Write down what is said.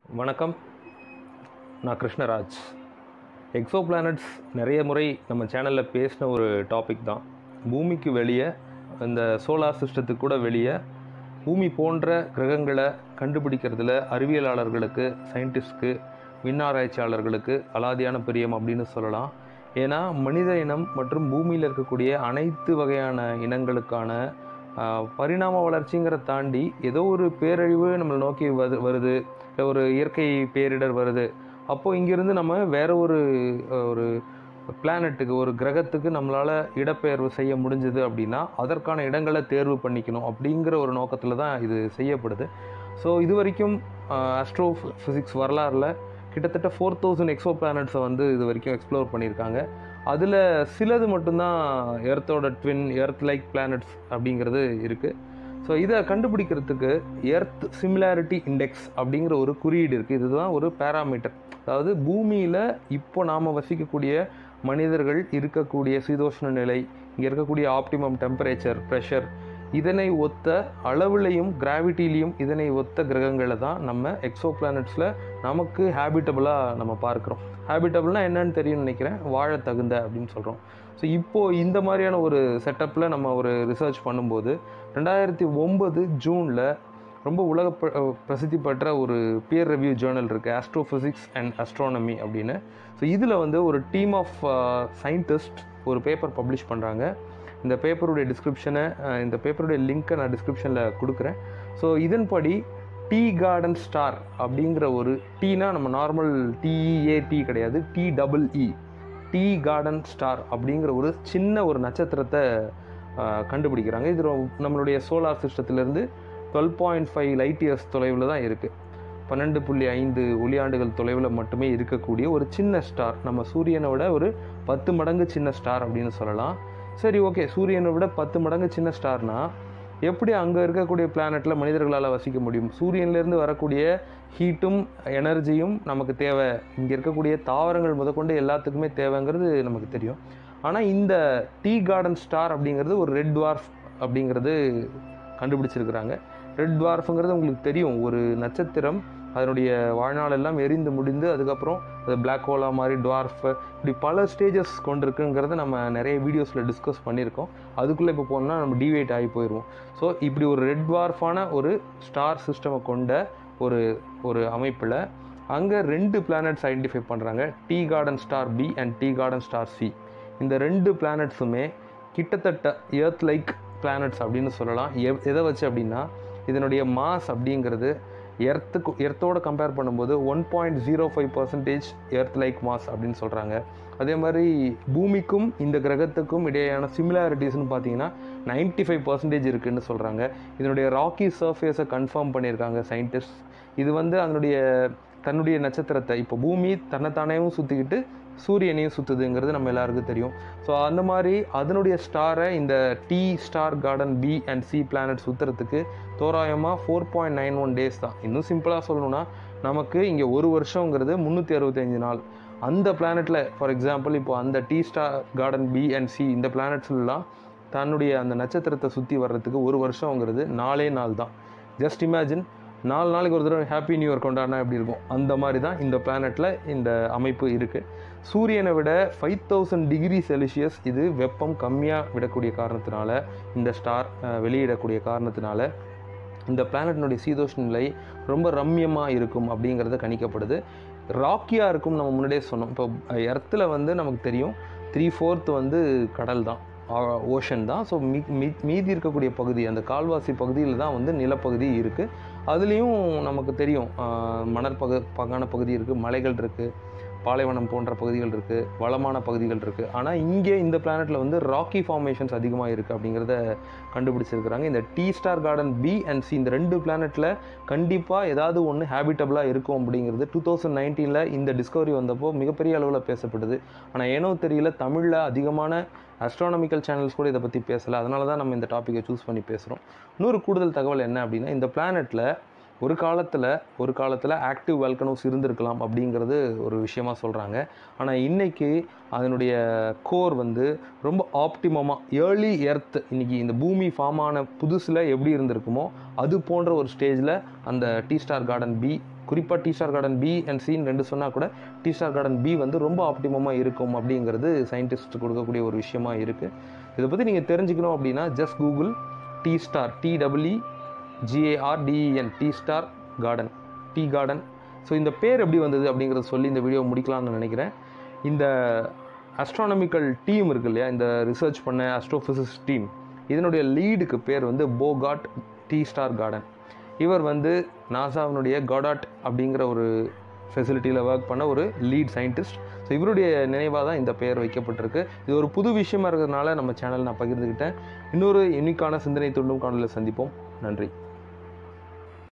வணக்கம் நான் Krishnaraj Exo planets நிறைய முறை நம்ம சேனலில் பேசின ஒரு டாபிக் தான் பூமிக்கு வெளியே இந்த சோலார் சிஸ்டத்துக்கு கூட வெளியே பூமி போன்ற கிரகங்களை கண்டுபிடிக்கிறதுல அறிவியலாளர்களுக்கு சயின்டிஸ்ட்க்கு விண்ணாராய்ச்சியாளர்களுக்கு அலாதியான பிரியம் அப்படின்னு சொல்லலாம் ஏன்னா மனித இனம் மற்றும் பூமியில் இருக்கக்கூடிய அனைத்து வகையான இனங்களுக்கான ஆஹ், பரிணாம வளர்ச்சிங்கிறத தாண்டி ஏதோ ஒரு பேரழிவு நம்மளை நோக்கி வது வருது இல்லை ஒரு இயற்கை பேரிடர் வருது அப்போது இங்கேருந்து நம்ம வேற ஒரு அஹ், ஒரு பிளானட்டுக்கு ஒரு கிரகத்துக்கு நம்மளால் இடப்பெயர்வு செய்ய முடிஞ்சது அப்படின்னா அதற்கான இடங்களை தேர்வு பண்ணிக்கணும் அப்படிங்கிற ஒரு நோக்கத்தில் தான் இது செய்யப்படுது ஸோ இது வரைக்கும் அஸ்ட்ரோ ஃபிசிக்ஸ் வரலாறில் கிட்டத்தட்ட ஃபோர் தௌசண்ட் எக்ஸோ பிளானட்ஸை வந்து இது வரைக்கும் எக்ஸ்ப்ளோர் பண்ணியிருக்காங்க அதில் சிலது மட்டும்தான் எர்த்தோட ட்வின் எர்த் லைக் பிளானட்ஸ் அப்படிங்கிறது இருக்குது ஸோ இதை கண்டுபிடிக்கிறதுக்கு எர்த் சிமிலாரிட்டி இண்டெக்ஸ் அப்படிங்கிற ஒரு குறியீடு இருக்குது இதுதான் ஒரு பேராமீட்டர் அதாவது பூமியில் இப்போ நாம் வசிக்கக்கூடிய மனிதர்கள் இருக்கக்கூடிய சீதோஷ்ண நிலை இங்கே இருக்கக்கூடிய ஆப்டிமம் டெம்பரேச்சர் ப்ரெஷர் இதனை ஒத்த அளவுலையும் கிராவிட்டிலையும் இதனை ஒத்த கிரகங்களை தான் நம்ம எக்ஸோ பிளானட்ஸில் நமக்கு ஹேபிட்டபுளாக நம்ம பார்க்குறோம் ஹேபிட்டபுள்னால் என்னன்னு தெரியும்னு நினைக்கிறேன் வாழ தகுந்த அப்படின்னு சொல்கிறோம் ஸோ இப்போது இந்த மாதிரியான ஒரு செட்டப்பில் நம்ம ஒரு ரிசர்ச் பண்ணும்போது ரெண்டாயிரத்தி ஒம்பது ஜூனில் ரொம்ப உலக ப- அஹ் பிரசித்தி பெற்ற ஒரு பியர் ரிவ்யூ ஜேர்னல் இருக்குது ஆஸ்ட்ரோஃபிசிக்ஸ் அண்ட் அஸ்ட்ரானமி அப்படின்னு ஸோ இதில் வந்து ஒரு டீம் ஆஃப் சயின்டிஸ்ட் ஒரு பேப்பர் பப்ளிஷ் பண்ணுறாங்க இந்த பேப்பருடைய டிஸ்கிரிப்ஷனை இந்த பேப்பருடைய லிங்க்கை நான் டிஸ்கிரிப்ஷனில் கொடுக்குறேன் ஸோ இதன்படி டீ கார்டன் ஸ்டார் அப்படிங்கிற ஒரு டீனா நம்ம நார்மல் டிஇஏ டீ கிடையாது T double E Teegarden star அப்படிங்கிற ஒரு சின்ன ஒரு நட்சத்திரத்தை ஆஹ், கண்டுபிடிக்கிறாங்க இது ரொ- நம்மளுடைய சோலார் சிஸ்டத்திலேருந்து twelve point five light years தொலைவில் தான் இருக்குது பன்னெண்டு புள்ளி ஐந்து ஒளியாண்டுகள் தொலைவில் மட்டுமே இருக்கக்கூடிய ஒரு சின்ன ஸ்டார் நம்ம சூரியனை விட ஒரு பத்து மடங்கு சின்ன ஸ்டார் அப்படின்னு சொல்லலாம் சரி ஓகே சூரியனை விட பத்து மடங்கு சின்ன ஸ்டார்னா எப்படி அங்கே இருக்கக்கூடிய பிளானட்டில் மனிதர்களால் வசிக்க முடியும் சூரியன்லேருந்து வரக்கூடிய ஹீட்டும் எனர்ஜியும் நமக்கு தேவை இங்கே இருக்கக்கூடிய தாவரங்கள் முதற்கொண்டு எல்லாத்துக்குமே தேவைங்கிறது நமக்கு தெரியும் ஆனால் இந்த டீ கார்டன் ஸ்டார் அப்படிங்கிறது ஒரு ரெட் dwarf அப்படிங்கிறது கண்டுபிடிச்சிருக்கிறாங்க ரெட் dwarfங்கிறது உங்களுக்கு தெரியும் ஒரு நட்சத்திரம் அதனுடைய வாழ்நாள் எல்லாம் எரிந்து முடிந்து அதுக்கப்புறம் அது பிளாக் ஹோலாக மாதிரி டுவார்ஃப் இப்படி பல ஸ்டேஜஸ் கொண்டிருக்குங்கிறத நம்ம நிறைய வீடியோஸில் டிஸ்கஸ் பண்ணியிருக்கோம் அதுக்குள்ளே இப்போ போனோம்னா நம்ம டிவேட் ஆகி போயிடுவோம் ஸோ இப்படி ஒரு ரெட் dwarf-ஆன ஒரு ஸ்டார் சிஸ்டமை கொண்ட ஒரு ஒரு அமைப்பில் அங்கே ரெண்டு பிளானட்ஸ் ஐடென்டிஃபை பண்ணுறாங்க Teegarden star B and Teegarden star C இந்த ரெண்டு பிளானட்ஸுமே கிட்டத்தட்ட எர்த் லைக் பிளானட்ஸ் அப்படின்னு சொல்லலாம் எவ் எதை வச்சு அப்படின்னா இதனுடைய மாஸ் அப்படிங்கிறது எர்த்துக்கு எர்த்தோட கம்பேர் பண்ணும்போது one point zero five percentage earth like mass அப்படின்னு சொல்கிறாங்க அதே மாதிரி பூமிக்கும் இந்த கிரகத்துக்கும் இடையேயான சிமிலாரிட்டிஸ்னு பார்த்தீங்கன்னா 95% ஃபைவ் பர்சன்டேஜ் இருக்குன்னு சொல்கிறாங்க இதனுடைய ராக்கி சர்ஃபேஸை கன்ஃபார்ம் பண்ணியிருக்காங்க சயின்டிஸ்ட் இது வந்து அதனுடைய தன்னுடைய நட்சத்திரத்தை இப்போ பூமி தன்னைத்தானேவும் சுற்றிக்கிட்டு சூரியனையும் சுற்றுதுங்கிறது நம்ம எல்லாருக்கும் தெரியும் ஸோ அந்த மாதிரி அதனுடைய ஸ்டாரை இந்த tee star garden B and C planet சுற்றுறதுக்கு தோராயமாக four point nine one days தான் இன்னும் சிம்பிளாக சொல்லணும்னா நமக்கு இங்கே ஒரு வருஷங்கிறது முந்நூற்றி அறுபத்தஞ்சு நாள் அந்த பிளானட்டில் ஃபார் எக்ஸாம்பிள் இப்போ அந்த tee star garden B and C இந்த பிளானட்ஸ்லாம் தன்னுடைய அந்த நட்சத்திரத்தை சுற்றி வர்றதுக்கு ஒரு வருஷங்கிறது நாலே நாள் தான் ஜஸ்ட் இமேஜின் நாலு நாளைக்கு ஒரு தடவை ஹாப்பி நியூ இயர் கொண்டாடினா எப்படி இருக்கும் அந்த மாதிரி தான் இந்த பிளானட்டில் இந்த அமைப்பு இருக்குது சூரியனை விட ஃபைவ் தௌசண்ட் டிகிரி செல்சியஸ் இது வெப்பம் கம்மியாக விடக்கூடிய காரணத்தினால இந்த ஸ்டார் வெளியிடக்கூடிய காரணத்தினால இந்த பிளானட்டினுடைய சீதோஷ்ண நிலை ரொம்ப ரம்யமாக இருக்கும் அப்படிங்கிறது கணிக்கப்படுது ராக்கியாக இருக்கும் நம்ம முன்னாடியே சொன்னோம் இப்போ எர்த்தில் வந்து நமக்கு தெரியும் த்ரீ ஃபோர்த் வந்து கடல் தான் ஓஷன் தான் ஸோ மீ மீ- மீதி இருக்கக்கூடிய பகுதி அந்த கால்வாசி பகுதியில் தான் வந்து நிலப்பகுதி இருக்குது அதுலேயும் நமக்கு தெரியும் ஆஹ், மணற்பகு பகான பகுதி இருக்குது மலைகள் இருக்குது பாலைவனம் போன்ற பகுதிகள் இருக்குது வளமான பகுதிகள் இருக்குது ஆனால் இங்கே இந்த பிளானட்டில் வந்து ராக்கி ஃபார்மேஷன்ஸ் அதிகமாக இருக்குது அப்படிங்கிறத கண்டுபிடிச்சிருக்கிறாங்க இந்த tee star garden B and C இந்த ரெண்டு பிளானட்டில் கண்டிப்பாக ஏதாவது ஒன்று ஹேபிட்டபுளாக இருக்கும் அப்படிங்கிறது டூ தௌசண்ட் நைன்டீனில் இந்த டிஸ்கவரி வந்தப்போ மிகப்பெரிய அளவில் பேசப்படுது ஆனால் ஏனோ தெரியல தமிழில் அதிகமான அஸ்ட்ரானமிக்கல் சேனல்ஸ் கூட இதை பற்றி பேசலை அதனால தான் நம்ம இந்த டாப்பிக்கை சூஸ் பண்ணி பேசுகிறோம் இன்னொரு கூடுதல் தகவல் என்ன அப்படின்னா இந்த பிளானட்டில் ஒரு காலத்தில் ஒரு காலத்தில் ஆக்டிவ் வெல்கனோஸ் இருந்திருக்கலாம் அப்படிங்கிறது ஒரு விஷயமா சொல்கிறாங்க ஆனால் இன்னைக்கு அதனுடைய கோர் வந்து ரொம்ப ஆப்டிமமாக ஏர்லி எர்த் இன்னைக்கு இந்த பூமி ஃபார்ம் ஆன புதுசில் எப்படி இருந்திருக்குமோ அது போன்ற ஒரு ஸ்டேஜில் அந்த டீ ஸ்டார் கார்டன் பி குறிப்பாக tee star garden B and சின்னு ரெண்டு சொன்னால் கூட டி ஸ்டார் கார்டன் பி வந்து ரொம்ப ஆப்டிமமாக இருக்கும் அப்படிங்கிறது சயின்டிஸ்ட் கொடுக்கக்கூடிய ஒரு விஷயமா இருக்குது இதை பற்றி நீங்கள் தெரிஞ்சுக்கணும் அப்படின்னா just Google tee star T double E G A R D E N tee star garden Teegarden so இந்த பேர் எப்படி வந்தது அப்படிங்கிறத சொல்லி இந்த வீடியோ முடிக்கலாம்னு நினைக்கிறேன் இந்த அஸ்ட்ரானமிக்கல் டீம் இருக்கு இல்லையா இந்த ரிசர்ச் பண்ண அஸ்ட்ரோஃபிசிக்ஸ் டீம் இதனுடைய லீடுக்கு பேர் வந்து போகாட் டீ ஸ்டார் கார்டன் இவர் வந்து நாசாவினுடைய காடாட் அப்படிங்கிற ஒரு ஃபெசிலிட்டியில் ஒர்க் பண்ண ஒரு லீட் சயின்டிஸ்ட் ஸோ இவருடைய நினைவாக தான் இந்த பெயர் வைக்கப்பட்டிருக்கு இது ஒரு புது விஷயமா இருக்கிறதுனால நம்ம சேனல் நான் பகிர்ந்துக்கிட்டேன் இன்னொரு யூனிக்கான சிந்தனை துண்டும் காணொலியில் சந்திப்போம் நன்றி